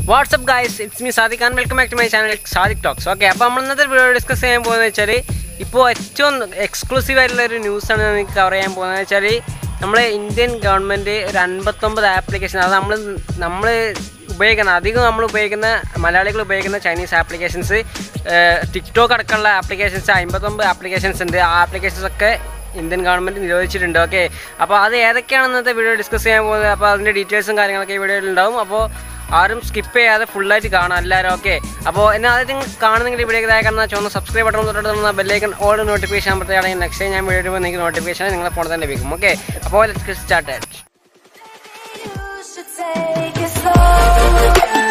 WhatsApp guys it's me Sadiq and welcome back to my channel Sadiq talks okay അപ്പോൾ നമ്മൾ ഇന്നത്തെ video discuss ചെയ്യാൻ പോകുന്നത് വെച്ചാൽ ഇപ്പോൾ ഏറ്റവും എക്സ്ക്ലൂസീവ് ആയിട്ടുള്ള ഒരു ന്യൂസാണ് നമുക്ക് കവർ ചെയ്യാൻ പോകുന്നത് വെച്ചാൽ നമ്മളെ ഇന്ത്യൻ ഗവൺമെൻറ് ഒരു അൻപത്തൊമ്പത് ആപ്ലിക്കേഷൻ അത് നമ്മൾ നമ്മൾ ഉപയോഗിക്കുന്ന അധികം നമ്മൾ ഉപയോഗിക്കുന്ന മലയാളികൾ ഉപയോഗിക്കുന്ന ചൈനീസ് ആപ്ലിക്കേഷൻസ് ടിക്ടോക്ക് അടക്കമുള്ള ആപ്ലിക്കേഷൻസ് അമ്പത്തൊമ്പത് ആപ്ലിക്കേഷൻസ് ഉണ്ട് ആ ആപ്ലിക്കേഷൻസ് ഒക്കെ ഇന്ത്യൻ ഗവൺമെൻറ് നിരോധിച്ചിട്ടുണ്ട് ഓക്കെ അപ്പോൾ അത് ഏതൊക്കെയാണ് ഇന്നത്തെ വീഡിയോ ഡിസ്കസ് ചെയ്യാൻ പോകുന്നത് അപ്പോൾ അതിൻ്റെ ഡീറ്റെയിൽസും കാര്യങ്ങളൊക്കെ ഈ വീഡിയോയിൽ ഉണ്ടാവും അപ്പോൾ ആരും സ്കിപ്പ് ചെയ്യാതെ ഫുള്ളായിട്ട് കാണാം എല്ലാവരും ഓക്കെ അപ്പോൾ എന്നെ ആദ്യം നിങ്ങൾ കാണുന്നെങ്കിൽ ഈ വീഡിയോ കാണുന്ന ചുവന്ന സബ്സ്ക്രൈബ് ബട്ടൺ തൊട്ട് തന്ന ബെല്ലൈക്കൺ ഓൾ നോട്ടിഫിക്കേഷൻ ആകുമ്പോഴത്തേക്കാണെങ്കിൽ നെക്സ്റ്റ് ഞാൻ വീഡിയോ ഇടുമ്പോൾ നിങ്ങൾക്ക് നോട്ടിഫിക്കേഷൻ നിങ്ങളെ ഫോണിൽ തന്നെ ലഭിക്കും ഓക്കെ അപ്പോൾ let's start You should take it slow.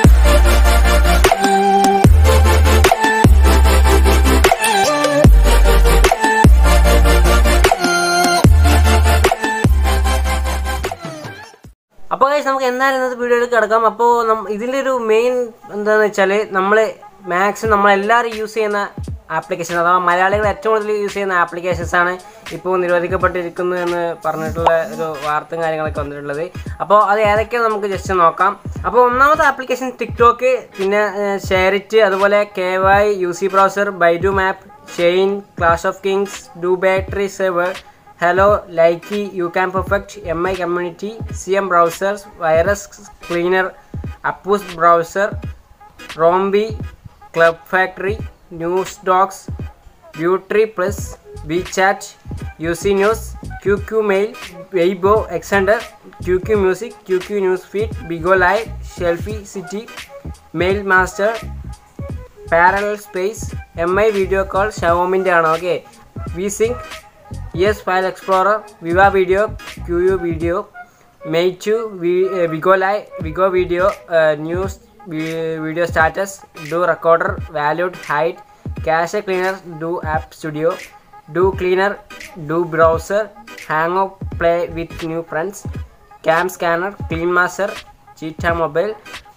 അപ്പോൾ guys, നമുക്ക് എന്തായാലും ഇന്നത്തെ വീഡിയോയിൽ കിടക്കാം അപ്പോൾ ഇതിൻ്റെ ഒരു മെയിൻ എന്താണെന്ന് വെച്ചാൽ നമ്മൾ മാക്സിമം നമ്മളെല്ലാവരും യൂസ് ചെയ്യുന്ന ആപ്ലിക്കേഷൻ അഥവാ മലയാളികൾ ഏറ്റവും കൂടുതൽ യൂസ് ചെയ്യുന്ന ആപ്ലിക്കേഷൻസ് ആണ് ഇപ്പോൾ നിരോധിക്കപ്പെട്ടിരിക്കുന്നു എന്ന് പറഞ്ഞിട്ടുള്ള ഒരു വാർത്തയും കാര്യങ്ങളൊക്കെ വന്നിട്ടുള്ളത് അപ്പോൾ അത് ഏതൊക്കെയാണ് നമുക്ക് ജസ്റ്റ് നോക്കാം അപ്പോൾ ഒന്നാമത്തെ ആപ്ലിക്കേഷൻ ടിക്ടോക്ക് പിന്നെ ഷെയറിറ്റ് അതുപോലെ K Y U C browser Baidu map Shein clash of kings DU battery server Helo Likee you can perfect M I community C M browsers virus cleaner APUS browser റോംബി club factory news docs beauty plus B chat U C news Q Q mail Weibo Xender Q Q music Q Q news feed Bigo live selfie city mail master parallel space M I video call ഷവോമിൻ്റെ ആണ് okay V sync yes file explorer Viva video Q U video Meitu Vigo lite Vigo video news video status DU recorder valued height cache cleaner DU app studio DU cleaner DU browser hang off play with new friends cam scanner clean master cheetah mobile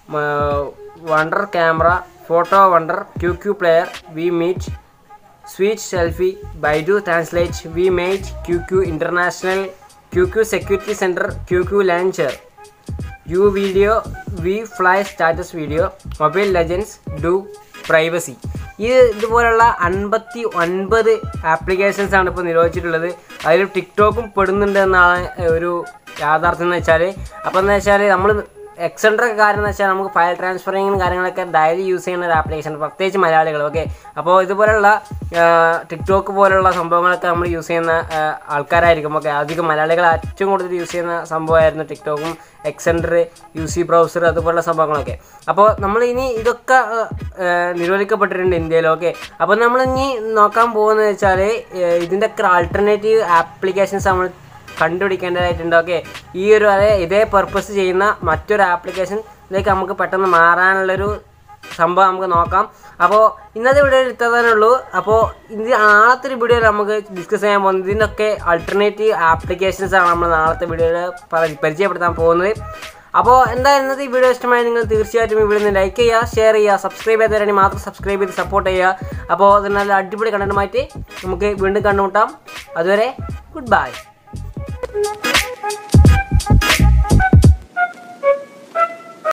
wonder camera photo wonder Q Q player V meet sweet selfie Baidu translate V mate Q Q international Q Q security centre Q Q launcher U video V fly status video mobile legends DU privacy ഇത് ഇതുപോലുള്ള അൻപത്തി ഒൻപത് applications ആണ് ഇപ്പോൾ നിരോധിച്ചിട്ടുള്ളത് അതിൽ ടിക്ടോക്കും പെടുന്നുണ്ട് എന്നാണ് ഒരു യാഥാർത്ഥ്യം എന്ന് വെച്ചാൽ അപ്പോൾ എന്ന് വെച്ചാൽ നമ്മൾ എക്സെൻട്രൊക്കെ കാര്യം എന്ന് വെച്ചാൽ നമുക്ക് ഫയൽ ട്രാൻസ്ഫറിങ്ങും കാര്യങ്ങളൊക്കെ ഡയലി യൂസ് ചെയ്യുന്ന ഒരു ആപ്ലിക്കേഷൻ പ്രത്യേകിച്ച് മലയാളികൾ ഓക്കെ അപ്പോൾ ഇതുപോലുള്ള ടിക്ടോക്ക് പോലുള്ള സംഭവങ്ങളൊക്കെ നമ്മൾ യൂസ് ചെയ്യുന്ന ആ, ആൾക്കാരായിരിക്കും ഓക്കെ അധികം മലയാളികൾ ഏറ്റവും കൂടുതൽ യൂസ് ചെയ്യുന്ന സംഭവമായിരുന്നു ടിക്ടോക്കും എക്സെൻഡർ യു സി ബ്രൗസർ അതുപോലുള്ള സംഭവങ്ങളൊക്കെ അപ്പോൾ നമ്മൾ ഇനി ഇതൊക്കെ ആ, ആ, നിരോധിക്കപ്പെട്ടിട്ടുണ്ട് ഇന്ത്യയിൽ ഓക്കെ അപ്പോൾ നമ്മൾ ഇനി നോക്കാൻ പോകുന്നത് വെച്ചാൽ ഇതിൻ്റെ ഒക്കെ ആൾട്ടർനേറ്റീവ് ആപ്ലിക്കേഷൻസ് നമ്മൾ കണ്ടുപിടിക്കേണ്ടതായിട്ടുണ്ട് ഓക്കെ ഈ ഒരു അതേ ഇതേ പർപ്പസ് ചെയ്യുന്ന മറ്റൊരു ആപ്ലിക്കേഷനിലേക്ക് നമുക്ക് പെട്ടെന്ന് മാറാനുള്ളൊരു സംഭവം നമുക്ക് നോക്കാം അപ്പോൾ ഇന്നത്തെ വീഡിയോയിൽ ഇത്രതന്നെ ഉള്ളൂ അപ്പോൾ ഇത് നാളത്തെ ഒരു വീഡിയോയിൽ നമുക്ക് ഡിസ്കസ് ചെയ്യാൻ പോകുന്നത് ഇതിനൊക്കെ ആൾട്ടർനേറ്റീവ് ആപ്ലിക്കേഷൻസ് ആണ് നമ്മൾ നാളത്തെ വീഡിയോയിൽ പരി- പരിചയപ്പെടുത്താൻ പോകുന്നത് അപ്പോൾ എന്തായാലും ഇന്നത്തെ ഈ വീഡിയോ ഇഷ്ടമായി നിങ്ങൾ തീർച്ചയായിട്ടും ഇവിടെ നിന്ന് ലൈക്ക് ചെയ്യുക ഷെയർ ചെയ്യുക സബ്സ്ക്രൈബ് ചെയ്തവരാണെങ്കിൽ മാത്രം സബ്സ്ക്രൈബ് ചെയ്ത് സപ്പോർട്ട് ചെയ്യുക അപ്പോൾ അത് നല്ല അടിപൊളി കണ്ടന്റുമായിട്ട് നമുക്ക് വീണ്ടും കണ്ടുമുട്ടാം അതുവരെ ഗുഡ് ബൈ